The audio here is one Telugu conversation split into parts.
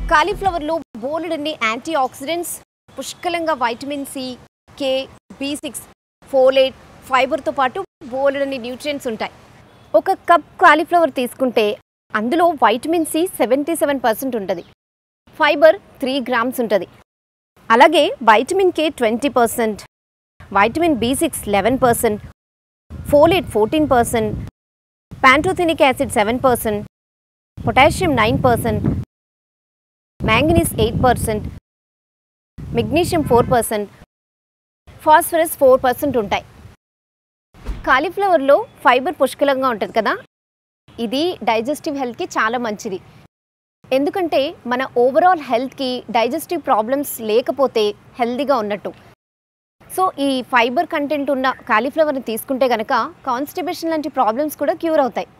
కాలీఫ్లవర్లో బోలెడన్ని యాంటీ ఆక్సిడెంట్స్ పుష్కలంగా vitamin C K B six folate ఫైబర్తో పాటు బోలెడన్ని న్యూట్రియంట్స్ ఉంటాయి ఒక కప్ కాలీఫ్లవర్ తీసుకుంటే అందులో vitamin C seventy seven percent ఉంటుంది ఫైబర్ త్రీ గ్రామ్స్ ఉంటుంది అలాగే vitamin K twenty percent vitamin B six eleven percent folate fourteen percent pantothenic acid seven percent potassium nine percent manganese eight percent magnesium four percent phosphorus four percent ఉంటాయి కాలీఫ్లవర్లో ఫైబర్ పుష్కలంగా ఉంటుంది కదా ఇది డైజెస్టివ్ హెల్త్కి చాలా మంచిది ఎందుకంటే మన ఓవరాల్ హెల్త్కి డైజెస్టివ్ ప్రాబ్లమ్స్ లేకపోతే హెల్తీగా ఉన్నట్టు సో ఈ ఫైబర్ కంటెంట్ ఉన్న కాలీఫ్లవర్ని తీసుకుంటే కనుక కాన్స్టిబేషన్ లాంటి ప్రాబ్లమ్స్ కూడా క్యూర్ అవుతాయి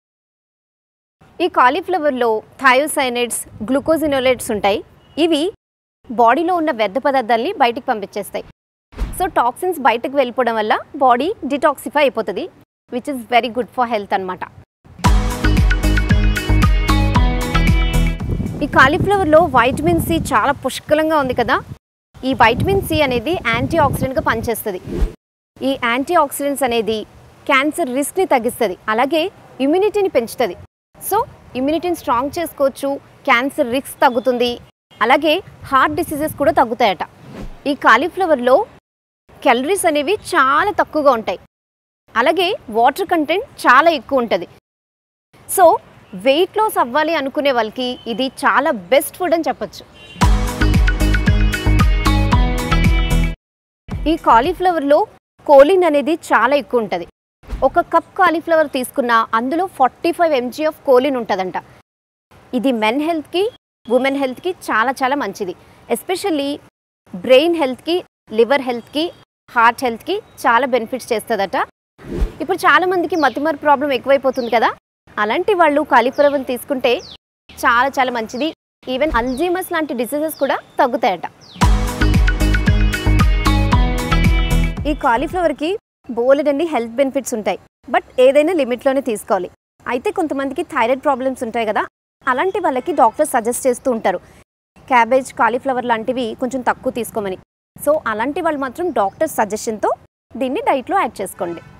ఈ కాలీఫ్లవర్లో థయోసైనైడ్స్ గ్లూకోజినోలేట్స్ ఉంటాయి ఇవి బాడీలో ఉన్న వ్యర్థ పదార్థాల్ని బయటికి పంపించేస్తాయి సో టాక్సిన్స్ బయటకు వెళ్ళిపోవడం వల్ల బాడీ డిటాక్సిఫై అయిపోతుంది which is very good for health అనమాట ఈ కాలీఫ్లవర్లో వైటమిన్ సి చాలా పుష్కలంగా ఉంది కదా ఈ వైటమిన్ సి అనేది యాంటీ ఆక్సిడెంట్గా పనిచేస్తుంది ఈ యాంటీ ఆక్సిడెంట్స్ అనేది క్యాన్సర్ రిస్క్ని తగ్గిస్తుంది అలాగే ఇమ్యూనిటీని పెంచుతుంది సో ఇమ్యూనిటీని స్ట్రాంగ్ చేసుకోవచ్చు క్యాన్సర్ రిస్క్ తగ్గుతుంది అలాగే హార్ట్ డిసీజెస్ కూడా తగ్గుతాయట ఈ కాలీఫ్లవర్లో క్యాలరీస్ అనేవి చాలా తక్కువగా ఉంటాయి అలాగే వాటర్ కంటెంట్ చాలా ఎక్కువ ఉంటుంది సో వెయిట్ లాస్ అవ్వాలి అనుకునే వాళ్ళకి ఇది చాలా బెస్ట్ ఫుడ్ అని చెప్పొచ్చు ఈ కాలీఫ్లవర్లో కోలిన్ అనేది చాలా ఎక్కువ ఉంటుంది ఒక కప్ కాలీఫ్లవర్ తీసుకున్న అందులో forty five mg of choline ఉంటుందంట ఇది మెన్ హెల్త్కి ఉమెన్ హెల్త్కి చాలా చాలా మంచిది ఎస్పెషల్లీ బ్రెయిన్ హెల్త్కి లివర్ హెల్త్కి హార్ట్ హెల్త్కి చాలా బెనిఫిట్స్ చేస్తుందట ఇప్పుడు చాలామందికి మతిమర్ ప్రాబ్లం ఎక్కువైపోతుంది కదా అలాంటి వాళ్ళు కాలీఫ్లవర్ని తీసుకుంటే చాలా చాలా మంచిది ఈవెన్ అల్జీమస్ లాంటి డిసీజెస్ కూడా తగ్గుతాయట ఈ కాలీఫ్లవర్కి బోలెడన్ని హెల్త్ బెనిఫిట్స్ ఉంటాయి బట్ ఏదైనా లిమిట్లోనే తీసుకోవాలి అయితే కొంతమందికి థైరాయిడ్ ప్రాబ్లమ్స్ ఉంటాయి కదా అలాంటి వాళ్ళకి డాక్టర్ సజెస్ట్ చేస్తూ ఉంటారు క్యాబేజ్ కాలీఫ్లవర్ లాంటివి కొంచెం తక్కువ తీసుకోమని సో అలాంటి వాళ్ళు మాత్రం డాక్టర్ సజెషన్తో దీన్ని డైట్లో యాడ్ చేసుకోండి